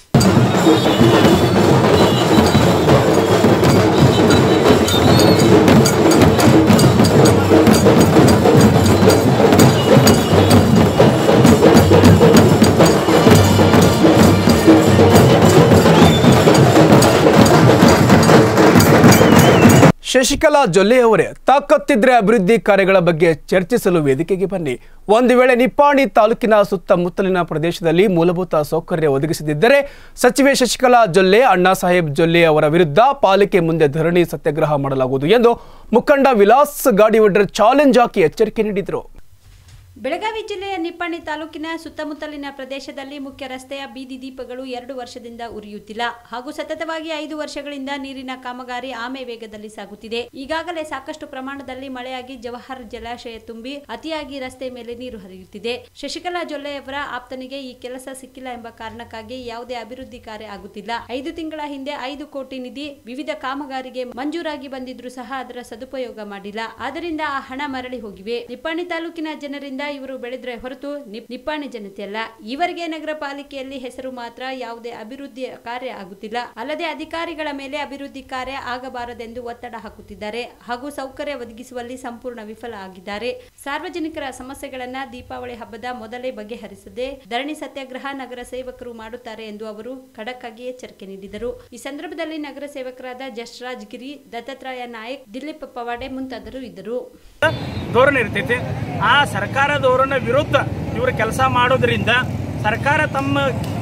ಶಶಿಕಲಾ ಜೊಲ್ಲೆ ಅವರೇ ತಾಕತ್ತಿದ್ರೆ ಅಭಿವೃದ್ಧಿ ಕಾರ್ಯಗಳ ಬಗ್ಗೆ ಚರ್ಚಿಸಲು ವೇದಿಕೆಗೆ ಬನ್ನಿ ಒಂದು ವೇಳೆ ನಿಪ್ಪಾಣಿ ತಾಲೂಕಿನ ಸುತ್ತಮುತ್ತಲಿನ ಪ್ರದೇಶದಲ್ಲಿ ಮೂಲಭೂತ ಸೌಕರ್ಯ ಒದಗಿಸದಿದ್ದರೆ ಸಚಿವೆ ಶಶಿಕಲಾ ಜೊಲ್ಲೆ ಅಣ್ಣಾ ಸಾಹೇಬ್ ಜೊಲ್ಲೆ ಅವರ ವಿರುದ್ಧ ಪಾಲಿಕೆ ಮುಂದೆ ಧರಣಿ ಸತ್ಯಾಗ್ರಹ ಮಾಡಲಾಗುವುದು ಎಂದು ಮುಖಂಡ ವಿಲಾಸ್ ಗಾಡಿವಡ್ರ ಚಾಲೆಂಜ್ ಹಾಕಿ ಎಚ್ಚರಿಕೆ ನೀಡಿದರು ಬೆಳಗಾವಿ ಜಿಲ್ಲೆಯ ನಿಪ್ಪಾಣಿ ತಾಲೂಕಿನ ಸುತ್ತಮುತ್ತಲಿನ ಪ್ರದೇಶದಲ್ಲಿ ಮುಖ್ಯ ರಸ್ತೆಯ ಬೀದಿ ದೀಪಗಳು ಎರಡು ವರ್ಷದಿಂದ ಉರಿಯುತ್ತಿಲ್ಲ ಹಾಗೂ ಸತತವಾಗಿ ಐದು ವರ್ಷಗಳಿಂದ ನೀರಿನ ಕಾಮಗಾರಿ ಆಮೆ ವೇಗದಲ್ಲಿ ಸಾಗುತ್ತಿದೆ ಈಗಾಗಲೇ ಸಾಕಷ್ಟು ಪ್ರಮಾಣದಲ್ಲಿ ಮಳೆಯಾಗಿ ಜವಾಹರ್ ಜಲಾಶಯ ತುಂಬಿ ಅತಿಯಾಗಿ ರಸ್ತೆ ಮೇಲೆ ನೀರು ಹರಿಯುತ್ತಿದೆ ಶಶಿಕಲಾ ಜೊಲ್ಲೆಯವರ ಆಪ್ತನಿಗೆ ಈ ಕೆಲಸ ಸಿಕ್ಕಿಲ್ಲ ಎಂಬ ಕಾರಣಕ್ಕಾಗಿ ಯಾವುದೇ ಅಭಿವೃದ್ಧಿ ಕಾರ್ಯ ಆಗುತ್ತಿಲ್ಲ ಐದು ತಿಂಗಳ ಹಿಂದೆ ಐದು ಕೋಟಿ ನಿಧಿ ವಿವಿಧ ಕಾಮಗಾರಿಗೆ ಮಂಜೂರಾಗಿ ಬಂದಿದ್ರು ಸಹ ಅದರ ಸದುಪಯೋಗ ಮಾಡಿಲ್ಲ ಆದ್ದರಿಂದ ಆ ಹಣ ಮರಳಿ ಹೋಗಿವೆ ನಿಪ್ಪಾಣಿ ತಾಲೂಕಿನ ಜನರಿಂದ ಇವರು ಬೆಳೆದ್ರೆ ಹೊರತು ನಿ- ನಿಪ್ಪಾಣಿ ಜನತೆಯಲ್ಲ ಇವರಿಗೆ ನಗರ ಪಾಲಿಕೆಯಲ್ಲಿ ಹೆಸರು ಮಾತ್ರ ಯಾವುದೇ ಅಭಿವೃದ್ಧಿ ಕಾರ್ಯ ಆಗುತ್ತಿಲ್ಲ ಅಲ್ಲದೆ ಅಧಿಕಾರಿಗಳ ಮೇಲೆ ಅಭಿವೃದ್ಧಿ ಕಾರ್ಯ ಆಗಬಾರದೆಂದು ಒತ್ತಡ ಹಾಕುತ್ತಿದ್ದಾರೆ ಹಾಗೂ ಸೌಕರ್ಯ ಒದಗಿಸುವಲ್ಲಿ ಸಂಪೂರ್ಣ ವಿಫಲ ಆಗಿದ್ದಾರೆ ಸಾರ್ವಜನಿಕರ ಸಮಸ್ಯೆಗಳನ್ನ ದೀಪಾವಳಿ ಹಬ್ಬದ ಮೊದಲೇ ಬಗೆಹರಿಸದೆ ಧರಣಿ ಸತ್ಯಾಗ್ರಹ ನಗರ ಸೇವಕರು ಮಾಡುತ್ತಾರೆ ಎಂದು ಅವರು ಖಡಕ್ ಆಗಿ ಎಚ್ಚರಿಕೆ ನೀಡಿದರು ಈ ಸಂದರ್ಭದಲ್ಲಿ ನಗರ ಸೇವಕರಾದ ಜಸ್ರಾಜ್ ಗಿರಿ ದತ್ತಾತ್ರೇಯ ನಾಯಕ್ ದಿಲೀಪ್ ಪವಾಡೆ ಮುಂತಾದರು ಇದ್ದರು ಧೋರಣೆ ಇರ್ತೈತಿ ಆ ಸರ್ಕಾರ ಧೋರಣೆ ವಿರುದ್ಧ ಇವರು ಕೆಲಸ ಮಾಡೋದ್ರಿಂದ ಸರ್ಕಾರ ತಮ್ಮ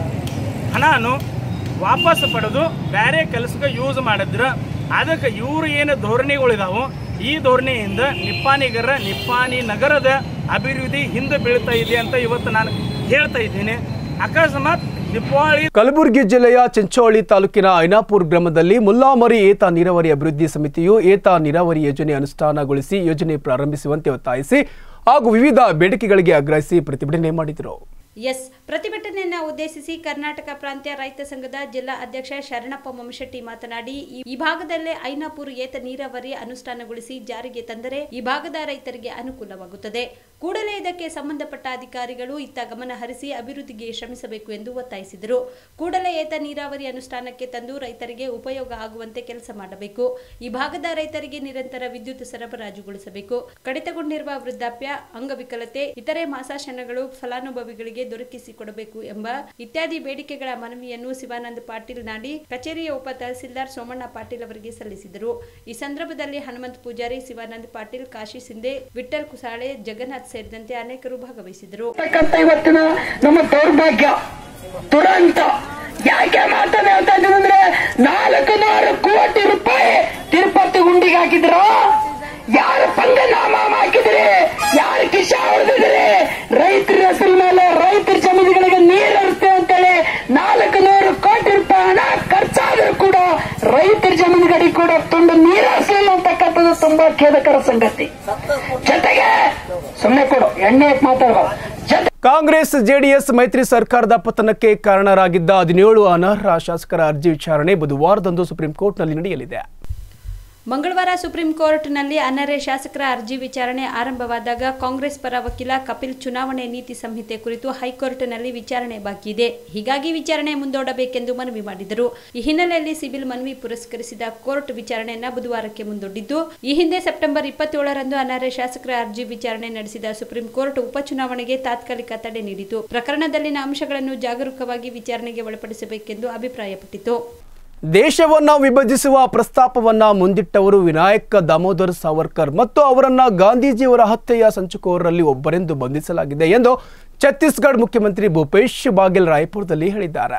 ಹಣನು ವಾಪಸ್ ಪಡೆದು ಬೇರೆ ಕೆಲಸಕ್ಕೆ ಯೂಸ್ ಮಾಡಿದ್ರೆ ಅದಕ್ಕೆ ಇವರು ಏನು ಧೋರಣೆಗಳಿದಾವು ಈ ಧೋರಣೆಯಿಂದ ನಿಪ್ಪಾಣಿಗರ ನಿಪ್ಪಾಣಿ ನಗರದ ಅಭಿವೃದ್ಧಿ ಹಿಂದೆ ಬೀಳ್ತಾ ಇದೆ ಅಂತ ಇವತ್ತು ನಾನು ಹೇಳ್ತಾ ಇದ್ದೀನಿ ಅಕಸ್ಮಾತ್ ನಿಪ್ಪಾಳಿ ಕಲಬುರಗಿ ಜಿಲ್ಲೆಯ ಚಿಂಚೋಳಿ ತಾಲೂಕಿನ ಐನಾಪುರ ಗ್ರಾಮದಲ್ಲಿ ಮುಲ್ಲಾಮರಿ ಏತ ನೀರಾವರಿ ಅಭಿವೃದ್ಧಿ ಸಮಿತಿಯು ಏತ ನೀರಾವರಿ ಯೋಜನೆ ಅನುಷ್ಠಾನಗೊಳಿಸಿ ಯೋಜನೆ ಪ್ರಾರಂಭಿಸುವಂತೆ ಒತ್ತಾಯಿಸಿ ಹಾಗೂ ವಿವಿಧ ಬೇಡಿಕೆಗಳಿಗೆ ಆಗ್ರಹಿಸಿ ಪ್ರತಿಭಟನೆ ಮಾಡಿದರು ಎಸ್ ಪ್ರತಿಭಟನೆಯನ್ನ ಉದ್ದೇಶಿಸಿ ಕರ್ನಾಟಕ ಪ್ರಾಂತ್ಯ ರೈತ ಸಂಘದ ಜಿಲ್ಲಾ ಅಧ್ಯಕ್ಷ ಶರಣಪ್ಪ ಮಮಶೆಟ್ಟಿ ಮಾತನಾಡಿ ಈ- ಈ ಭಾಗದಲ್ಲೇ ಐನಾಪುರ ಏತ ನೀರಾವರಿ ಅನುಷ್ಠಾನಗೊಳಿಸಿ ಜಾರಿಗೆ ತಂದರೆ ಈ ಭಾಗದ ರೈತರಿಗೆ ಅನುಕೂಲವಾಗುತ್ತದೆ ಕೂಡಲೇ ಇದಕ್ಕೆ ಸಂಬಂಧಪಟ್ಟ ಅಧಿಕಾರಿಗಳು ಇತ್ತ ಗಮನ ಹರಿಸಿ ಅಭಿವೃದ್ಧಿಗೆ ಶ್ರಮಿಸಬೇಕು ಎಂದು ಒತ್ತಾಯಿಸಿದರು ಕೂಡಲೇ ಏತ ನೀರಾವರಿ ಅನುಷ್ಠಾನಕ್ಕೆ ತಂದು ರೈತರಿಗೆ ಉಪಯೋಗ ಆಗುವಂತೆ ಕೆಲಸ ಮಾಡಬೇಕು ಈ ಭಾಗದ ರೈತರಿಗೆ ನಿರಂತರ ವಿದ್ಯುತ್ ಸರಬರಾಜುಗೊಳಿಸಬೇಕು ಕಡಿತಗೊಂಡಿರುವ ವೃದ್ಧಾಪ್ಯ ಅಂಗವಿಕಲತೆ ಇತರೆ ಮಾಸಾಶನಗಳು ಫಲಾನುಭವಿಗಳಿಗೆ ದೊರಕಿಸಿಕೊಡಬೇಕು ಎಂಬ ಇತ್ಯಾದಿ ಬೇಡಿಕೆಗಳ ಮನವಿಯನ್ನು ಶಿವಾನಂದ ಪಾಟೀಲ್ ನಾಡಿ ಕಚೇರಿಯ ಉಪ ತಹಸೀಲ್ದಾರ್ ಸೋಮಣ್ಣ ಪಾಟೀಲ್ ಅವರಿಗೆ ಸಲ್ಲಿಸಿದರು ಈ ಸಂದರ್ಭದಲ್ಲಿ ಹನುಮಂತ್ ಪೂಜಾರಿ ಶಿವಾನಂದ ಪಾಟೀಲ್ ಕಾಶಿ ಸಿಂಧೆ ವಿಠಲ್ ಕುಸಾಳೆ ಜಗನ್ನಾಥ್ ಸೇರಿದಂತೆ ಅನೇಕರು ಭಾಗವಹಿಸಿದರು ಅಂತಕ್ಕಂಥ ಇವತ್ತಿನ ನಮ್ಮ ದೌರ್ಭಾಗ್ಯ ದುರಂತ ಯಾಕೆ ಮಾತನ್ನ ಹೇಳ್ತಾ ಇದ್ದೀನಿ ಅಂದ್ರೆ ನಾಲ್ಕು ನೂರು ಕೋಟಿ ರೂಪಾಯಿ ತಿರುಪತಿ ಗುಂಡಿಗೆ ಹಾಕಿದ್ರು ಯಾರ ಪಂಗನಾಮ ಹಾಕಿದ್ರಿ ಯಾರ ಕಿಶ ಹೊಡೆದಿದ್ರಿ ರೈತರ ಹೆಸರು ಮೇಲೆ ರೈತರ ಜಮೀನುಗಳಿಗೆ ನೀರು ಹರಿಸ್ತೆ ಅಂತೇಳಿ ನಾಲ್ಕು ನೂರು ಕೋಟಿ ರೂಪಾಯಿ ಹಣ ಖರ್ಚಾದ್ರೂ ಕೂಡ ರೈತರ ಜಮೀನುಗಳಿಗೆ ಕೂಡ ತುಂಡು ನೀರು ಹರಿಸಲಿಲ್ಲ ಅಂತಕ್ಕಂಥದ್ದು ತುಂಬಾ ಖೇದಕರ ಸಂಗತಿ ಜೊತೆಗೆ ಸುಮ್ಮನೆ ಕೊಡು ಎಣ್ಣೆ ಮಾತಾಡ್ಬಾರ್ದು ಜೊತೆ ಕಾಂಗ್ರೆಸ್ ಜೆಡಿಎಸ್ ಮೈತ್ರಿ ಸರ್ಕಾರದ ಪತನಕ್ಕೆ ಕಾರಣರಾಗಿದ್ದ ಹದಿನೇಳು ಅನರ್ಹ ಶಾಸಕರ ಅರ್ಜಿ ವಿಚಾರಣೆ ಬುಧವಾರದಂದು ಸುಪ್ರೀಂ ಕೋರ್ಟ್ನಲ್ಲಿ ನಡೆಯಲಿದೆ ಮಂಗಳವಾರ ಸುಪ್ರೀಂ ಕೋರ್ಟ್ನಲ್ಲಿ ಅನರ್ಹ ಶಾಸಕರ ಅರ್ಜಿ ವಿಚಾರಣೆ ಆರಂಭವಾದಾಗ ಕಾಂಗ್ರೆಸ್ ಪರ ವಕೀಲ ಕಪಿಲ್ ಚುನಾವಣೆ ನೀತಿ ಸಂಹಿತೆ ಕುರಿತು ಹೈಕೋರ್ಟ್ನಲ್ಲಿ ವಿಚಾರಣೆ ಬಾಕಿ ಇದೆ ಹೀಗಾಗಿ ವಿಚಾರಣೆ ಮುಂದೂಡಬೇಕೆಂದು ಮನವಿ ಮಾಡಿದರು ಈ ಹಿನ್ನೆಲೆಯಲ್ಲಿ ಸಿಬಿಲ್ ಮನವಿ ಪುರಸ್ಕರಿಸಿದ ಕೋರ್ಟ್ ವಿಚಾರಣೆಯನ್ನ ಬುಧವಾರಕ್ಕೆ ಮುಂದೂಡಿದ್ದು ಈ ಹಿಂದೆ ಸೆಪ್ಟೆಂಬರ್ ಇಪ್ಪತ್ತೇಳರಂದು ಅನರ್ಹ ಶಾಸಕರ ಅರ್ಜಿ ವಿಚಾರಣೆ ನಡೆಸಿದ ಸುಪ್ರೀಂ ಕೋರ್ಟ್ ಉಪಚುನಾವಣೆಗೆ ತಾತ್ಕಾಲಿಕ ತಡೆ ನೀಡಿತು ಪ್ರಕರಣದಲ್ಲಿನ ಅಂಶಗಳನ್ನು ಜಾಗರೂಕವಾಗಿ ವಿಚಾರಣೆಗೆ ಒಳಪಡಿಸಬೇಕೆಂದು ಅಭಿಪ್ರಾಯಪಟ್ಟಿತು ದೇಶವನ್ನ ವಿಭಜಿಸುವ ಪ್ರಸ್ತಾಪವನ್ನ ಮುಂದಿಟ್ಟವರು ವಿನಾಯಕ ದಾಮೋದರ್ ಸಾವರ್ಕರ್ ಮತ್ತು ಅವರನ್ನ ಗಾಂಧೀಜಿಯವರ ಹತ್ಯೆಯ ಸಂಚುಕೋರರಲ್ಲಿ ಒಬ್ಬರೆಂದು ಬಂಧಿಸಲಾಗಿದೆ ಎಂದು ಛತ್ತೀಸ್ಗಢ ಮುಖ್ಯಮಂತ್ರಿ ಭೂಪೇಶ್ ಬಾಗೆಲ್ ರಾಯ್ಪುರದಲ್ಲಿ ಹೇಳಿದ್ದಾರೆ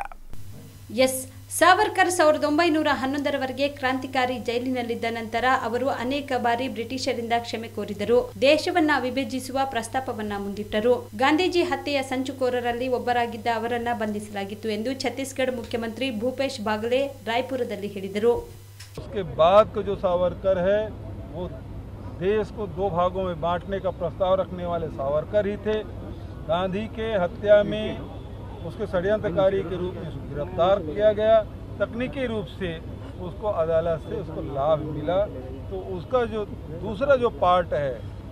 ಎಸ್ ಸಾವರ್ಕರ್ ಸಾವಿರದ ಒಂಬೈನೂರ ಹನ್ನೊಂದರವರೆಗೆ ಕ್ರಾಂತಿಕಾರಿ ಜೈಲಿನಲ್ಲಿದ್ದ ನಂತರ ಅವರು ಅನೇಕ ಬಾರಿ ಬ್ರಿಟಿಷರಿಂದ ಕ್ಷಮೆ ಕೋರಿದರು ದೇಶವನ್ನ ವಿಭಜಿಸುವ ಪ್ರಸ್ತಾಪವನ್ನ ಮುಂದಿಟ್ಟರು ಗಾಂಧೀಜಿ ಹತ್ಯೆಯ ಸಂಚುಕೋರರಲ್ಲಿ ಒಬ್ಬರಾಗಿದ್ದ ಅವರನ್ನ ಬಂಧಿಸಲಾಗಿತ್ತು ಎಂದು ಛತ್ತೀಸ್ಗಢ ಮುಖ್ಯಮಂತ್ರಿ ಭೂಪೇಶ್ ಬಾಗಲೆ ರಾಯ್ಪುರದಲ್ಲಿ ಹೇಳಿದರು उसके बाद का जो सावरकर है वो देश को दो भागों में बांटने का प्रस्ताव रखने वाले सावरकर ही थे गांधी के हत्या में उसके षड्यंत्रकारी के रूप में उसको गिरफ्तार किया गया तकनीकी रूप से उसको अदालत से उसको लाभ मिला तो उसका जो दूसरा जो पार्ट है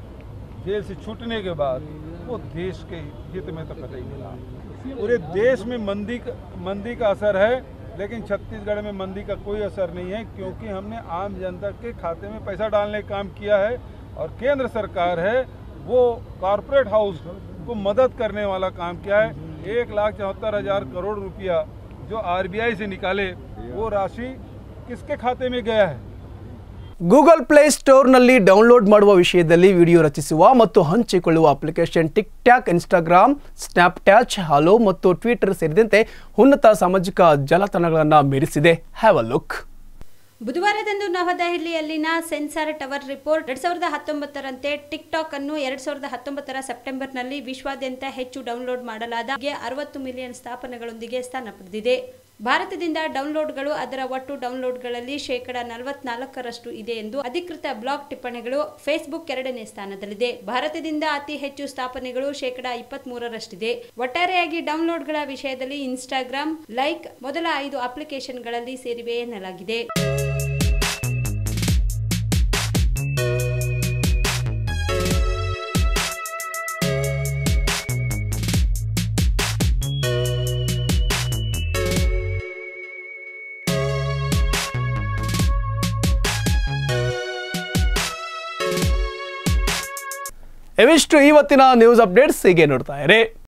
जेल से छूटने के बाद वो देश के हित में तो कतई मिला पूरे देश में मंदी का मंदी का असर है लेकिन छत्तीसगढ़ में मंदी का कोई असर नहीं है क्योंकि हमने आम जनता के खाते में पैसा डालने का काम किया है और केंद्र सरकार है वो कॉरपोरेट हाउस को मदद करने वाला काम किया है एक लाख चौहत्तर हजार करोड़ रुपया जो आरबीआई से निकाले वो राशि किसके खाते में गया है ಗೂಗಲ್ ಪ್ಲೇ ಸ್ಟೋರ್ನಲ್ಲಿ ಡೌನ್ಲೋಡ್ ಮಾಡುವ ವಿಷಯದಲ್ಲಿ ವಿಡಿಯೋ ರಚಿಸುವ ಮತ್ತು ಹಂಚಿಕೊಳ್ಳುವ application tik tok Instagram Snapchat Helo ಮತ್ತು ಟ್ವಿಟರ್ ಸೇರಿದಂತೆ ಉನ್ನತ ಸಾಮಾಜಿಕ ಜಾಲತಾಣಗಳನ್ನು ಮೀರಿಸಿದೆ ಹ್ಯಾವ್ ಅ ಲುಕ್ ಬುಧವಾರದಂದು ನವದೆಹಲಿಯಲ್ಲಿನ ಸೆನ್ಸಾರ್ ಟವರ್ ರಿಪೋರ್ಟ್ ಎರಡ್ ಸಾವಿರದ ಹತ್ತೊಂಬತ್ತರಂತೆ ಟಿಕ್ ಟಾಕ್ ಅನ್ನು ಎರಡ್ ಸಾವಿರದ ಹತ್ತೊಂಬತ್ತರ ಸೆಪ್ಟೆಂಬರ್ನಲ್ಲಿ ವಿಶ್ವಾದ್ಯಂತ ಹೆಚ್ಚು ಡೌನ್ಲೋಡ್ ಮಾಡಲಾದ ಅರವತ್ತು ಮಿಲಿಯನ್ ಸ್ಥಾಪನೆಗಳೊಂದಿಗೆ ಸ್ಥಾನ ಪಡೆದಿದೆ ಭಾರತದಿಂದ ಡೌನ್ಲೋಡ್ಗಳು ಅದರ ಒಟ್ಟು ಡೌನ್ಲೋಡ್ಗಳಲ್ಲಿ ಶೇಕಡ ನಲವತ್ನಾಲ್ಕರಷ್ಟು ಇದೆ ಎಂದು ಅಧಿಕೃತ ಬ್ಲಾಗ್ ಟಿಪ್ಪಣಿಗಳು ಫೇಸ್ಬುಕ್ ಎರಡನೇ ಸ್ಥಾನದಲ್ಲಿದೆ ಭಾರತದಿಂದ ಅತಿ ಹೆಚ್ಚು ಸ್ಥಾಪನೆಗಳು ಶೇಕಡ ಇಪ್ಪತ್ತ್ ಮೂರರಷ್ಟಿದೆ ಒಟ್ಟಾರೆಯಾಗಿ ಡೌನ್ಲೋಡ್ಗಳ ವಿಷಯದಲ್ಲಿ ಇನ್ಸ್ಟಾಗ್ರಾಮ್ ಲೈಕ್ ಮೊದಲ ಐದು ಅಪ್ಲಿಕೇಶನ್ಗಳಲ್ಲಿ ಸೇರಿವೆ ಎನ್ನಲಾಗಿದೆ ಇವಿಷ್ಟು ಇವತ್ತಿನ ನ್ಯೂಸ್ ಅಪ್ಡೇಟ್ಸ್ ಹೀಗೆ ನೋಡ್ತಾ ಇರಿ